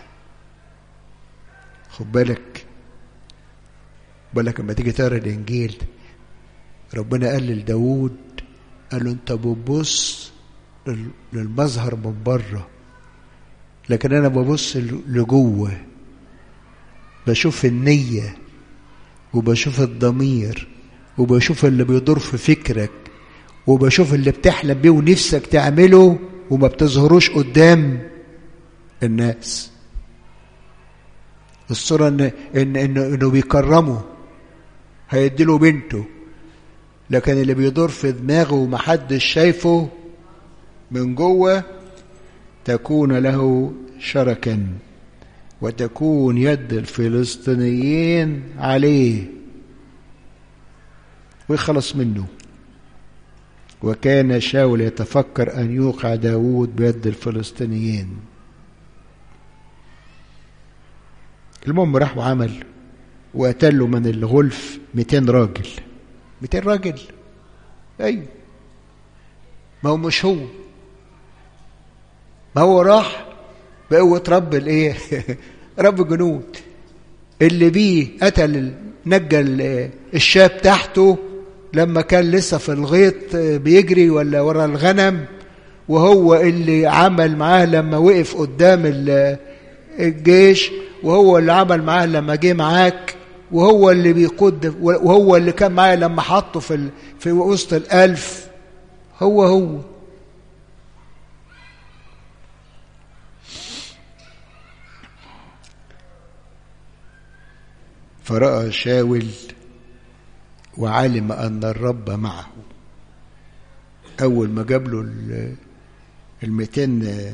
خد بالك بالك لما تيجي تقرا الانجيل ربنا قال لداوود قال له انت بتبص للمظهر من بره لكن انا ببص لجوه بشوف النيه وبشوف الضمير وبشوف اللي بيدور في فكرك وبشوف اللي بتحلم بيه ونفسك تعمله وما بتظهروش قدام الناس الصورة إن إن إنه, إنه بيكرمه هيديله بنته لكن اللي بيدور في دماغه ومحدش شايفه من جوه تكون له شركا وتكون يد الفلسطينيين عليه ويخلص منه وكان شاول يتفكر أن يوقع داود بيد الفلسطينيين المهم راح وعمل وقتل من الغلف 200 راجل 200 راجل ايوه ما هو مش هو ما هو راح بقوة رب الايه رب جنود اللي بيه قتل نجى الشاب تحته لما كان لسه في الغيط بيجري ولا ورا الغنم وهو اللي عمل معاه لما وقف قدام الجيش وهو اللي عمل معاه لما جه معاك وهو اللي بيقود وهو اللي كان معاه لما حطه في في وسط الألف هو هو فرأى شاول وعلم أن الرب معه أول ما جاب له الميتين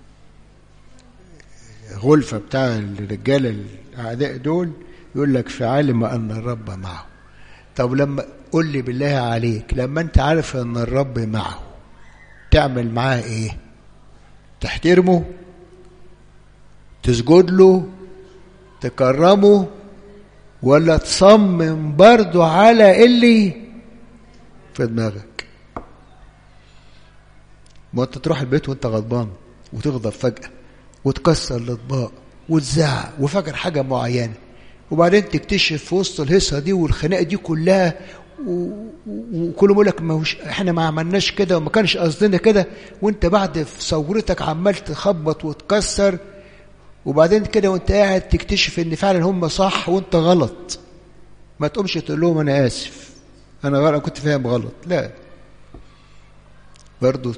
غلفة بتاع الرجالة الأعداء دول يقول لك فعلم أن الرب معه طب لما قل لي بالله عليك لما أنت عارف أن الرب معه تعمل معاه إيه تحترمه تسجد له تكرمه ولا تصمم برضو على اللي في دماغك ما انت تروح البيت وانت غضبان وتغضب فجأة وتكسر الاطباق وتزعق وفاكر حاجة معينة وبعدين تكتشف في وسط الهيصة دي والخناقة دي كلها وكله بيقول لك ما هوش احنا ما عملناش كده وما كانش قصدنا كده وانت بعد في ثورتك عمال تخبط وتكسر وبعدين كده وانت قاعد تكتشف ان فعلا هم صح وانت غلط ما تقومش تقول لهم انا اسف انا غلط كنت فاهم غلط لا برضو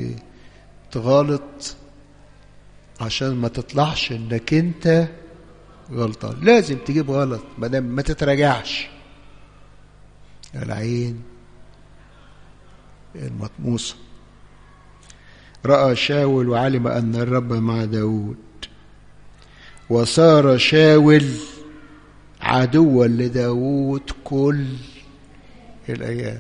تغلط عشان ما تطلعش انك انت غلطان لازم تجيب غلط ما دام ما تتراجعش العين المطموسة رأى شاول وعلم أن الرب مع داود وصار شاول عدوا لداود كل الأيام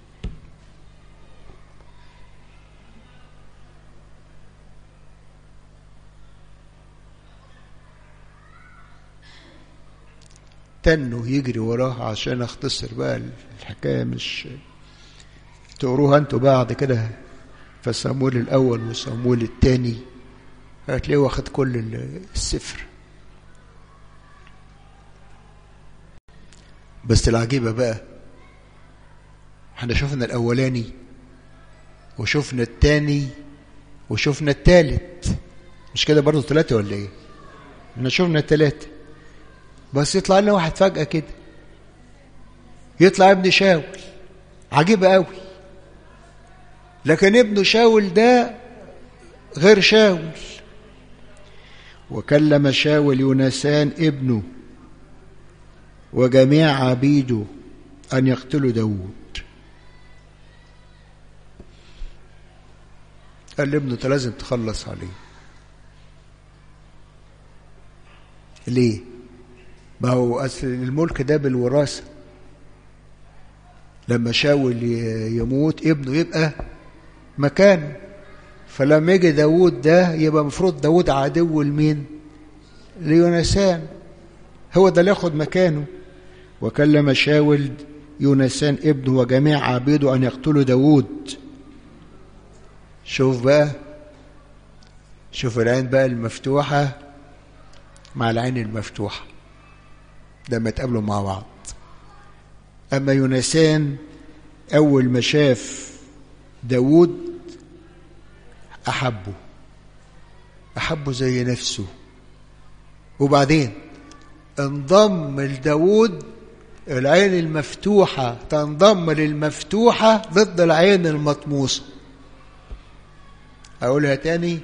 تنه يجري وراها عشان اختصر بقى الحكايه مش تقروها انتوا بعد كده في صامويل الاول وصامويل الثاني هتلاقيه واخد كل السفر بس العجيبه بقى احنا شفنا الاولاني وشفنا الثاني وشفنا الثالث مش كده برضه ثلاثه ولا ايه احنا شفنا الثلاثه بس يطلع لنا واحد فجأة كده يطلع ابن شاول عجيب قوي لكن ابن شاول ده غير شاول وكلم شاول يونسان ابنه وجميع عبيده أن يقتلوا داود قال لابنه انت لازم تخلص عليه ليه ما هو أصل الملك ده بالوراثة لما شاول يموت ابنه يبقى مكانه فلما يجي داود ده يبقى مفروض داود عدو لمين ليونسان هو ده اللي ياخد مكانه وكلم شاول يونسان ابنه وجميع عبيده أن يقتلوا داود شوف بقى شوف العين بقى المفتوحة مع العين المفتوحة لما يتقابلوا مع بعض أما يونسان أول ما شاف داود أحبه أحبه زي نفسه وبعدين انضم لداود العين المفتوحة تنضم للمفتوحة ضد العين المطموسة أقولها تاني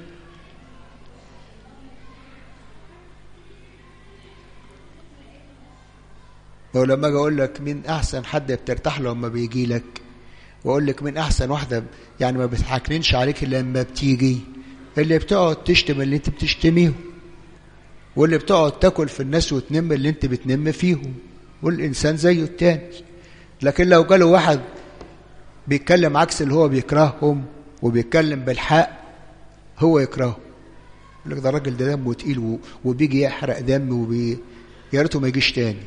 ولما اجي اقول لك مين احسن حد بترتاح له لما بيجي لك واقول لك مين احسن واحده يعني ما بتحكننش عليك الا لما بتيجي اللي بتقعد تشتم اللي انت بتشتميهم واللي بتقعد تاكل في الناس وتنم اللي انت بتنم فيهم والانسان زيه التاني لكن لو جاله واحد بيتكلم عكس اللي هو بيكرههم وبيتكلم بالحق هو يكرهه يقول لك ده الراجل ده دمه تقيل وبيجي يحرق دم وبي يا ريته ما يجيش تاني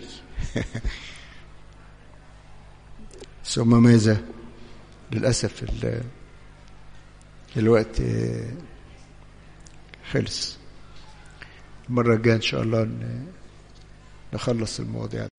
ثم ماذا للأسف الوقت خلص المرة الجاية إن شاء الله نخلص المواضيع